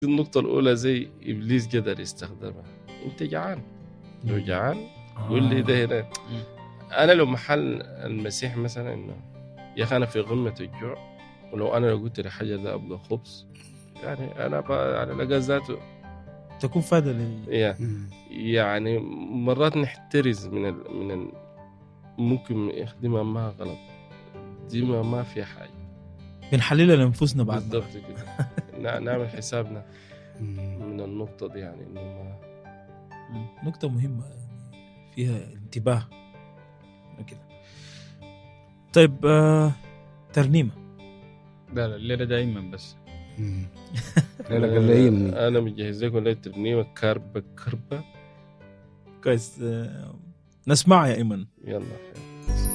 النقطة الأولى زي إبليس قدر يستخدمها أنت جعان لو جعان قول لي ده هنا أنا لو محل المسيح مثلا إنه يا أخي أنا في قمة الجوع ولو أنا لو قلت لحاجة ده أبغى خبز يعني أنا ب- على لقى ذاته تكون فايده لل... يا- يعني مرات نحترز من ال من ال ممكن يخدمها ما غلط دي ما, ما في حاجة بنحللها لانفسنا بعد بالضبط كده نع- نعمل حسابنا من النقطة دي يعني إنه ما مم. نقطة مهمة يعني فيها انتباه كده طيب آه ترنيمة لا لا الليله دائما بس لا قال لي يمني أنا مجهز لكم ليلة ترنيمة كربة كربة كويس آه نسمع يا ايمن يلا